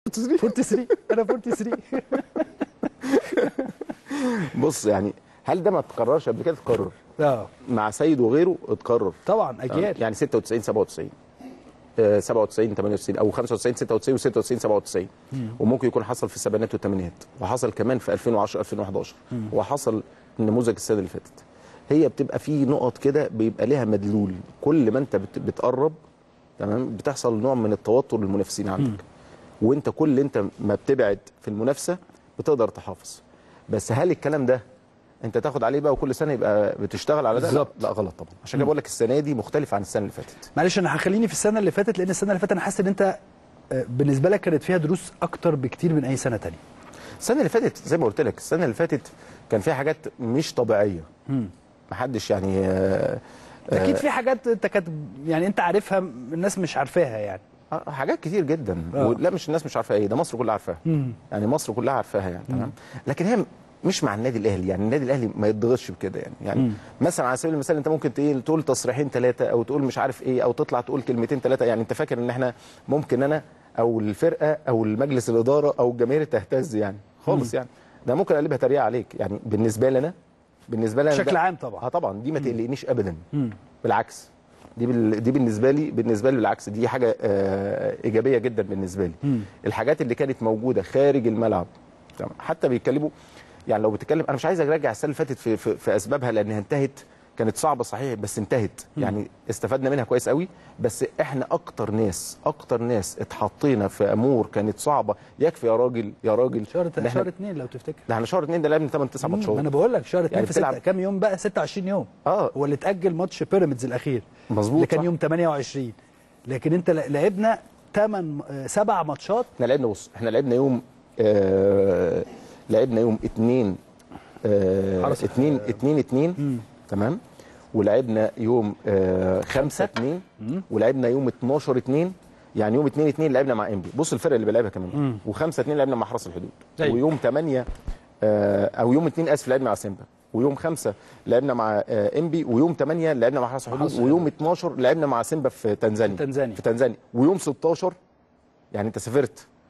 43 انا 43 بص يعني هل ده ما اتكررش قبل كده اتكرر اه مع سيد وغيره اتكرر طبعا اجيال يعني 96 97 آه، 97 98 او 95 96 و96 97 وممكن يكون حصل في السبعينات والثمانينات وحصل كمان في 2010 2011 وحصل نموذج السنه اللي فاتت هي بتبقى في نقط كده بيبقى لها مدلول كل ما انت بت- بتقرب تمام بتحصل نوع من التوتر للمنافسين عندك وانت كل انت ما بتبعد في المنافسه بتقدر تحافظ بس هل الكلام ده انت تاخد عليه بقى وكل سنه يبقى بتشتغل على ده لا, بالظبط. لا غلط طبعا عشان كده بقول لك السنه دي مختلفه عن السنه اللي فاتت معلش انا هخليني في السنه اللي فاتت لان السنه اللي فاتت انا حاسس ان انت آه، بالنسبه لك كانت فيها دروس اكتر بكتير من اي سنه تانية السنه اللي فاتت زي ما قلت لك السنه اللي فاتت كان فيها حاجات مش طبيعيه محدش يعني آه، اكيد في حاجات انت كانت يعني انت عارفها الناس مش عارفاها يعني آه، حاجات كتير جدا آه. لا مش الناس مش عارفه ايه ده مصر كلها عارفاها يعني مصر كلها عارفاها يعني تمام لكن هي مش مع النادي الاهلي يعني النادي الاهلي ما يتضغطش بكده يعني يعني مثلا على سبيل المثال انت ممكن تقول تقول تصريحين ثلاثه او تقول مش عارف ايه او تطلع تقول كلمتين ثلاثه يعني انت فاكر ان احنا ممكن انا او الفرقه او المجلس الاداره او الجماهير تهتز يعني خالص يعني ده ممكن اقلبها تريقه عليك يعني بالنسبه لنا بالنسبه لنا بشكل ده- عام طبعا. اه طبعا دي ما تقلقنيش ابدا بالعكس دي بال... دي بالنسبه لي بالنسبه لي بالعكس دي حاجه آه ايجابيه جدا بالنسبه لي الحاجات اللي كانت موجوده خارج الملعب تمام حتى بيتكلموا يعني لو بتتكلم انا مش عايز ارجع السنه اللي فاتت في, في, في اسبابها لانها انتهت كانت صعبه صحيح بس انتهت يعني استفدنا منها كويس قوي بس احنا اكتر ناس اكتر ناس اتحطينا في امور كانت صعبه يكفي يا راجل يا راجل شهر إن إحنا- شهر اثنين لو تفتكر ده احنا شهر اثنين ده لعبنا 8 9 ما ماتشات انا بقول لك شهر اثنين يعني في ستة بتلعب- كام يوم بقى 26 يوم اه هو اللي اتاجل ماتش بيراميدز الاخير مظبوط، اللي كان صح. يوم 28 لكن انت ل- لعبنا 8 سبع ماتشات احنا لعبنا بص احنا لعبنا يوم آه لعبنا يوم 2 آه حرس 2 2 2 تمام ولعبنا يوم آه 5 2 ولعبنا يوم 12 2 يعني يوم 2 2 لعبنا مع انبي بص الفرق اللي بيلعبها كمان و5 2 لعبنا مع حرس الحدود أيوة. ويوم 8 آه او يوم 2 اسف لعبنا مع سيمبا ويوم 5 لعبنا مع آه انبي ويوم 8 لعبنا مع حرس الحدود حرس ويوم 12 لعبنا مع سيمبا في تنزانيا تنزانيا. في تنزانيا ويوم 16 يعني انت سافرت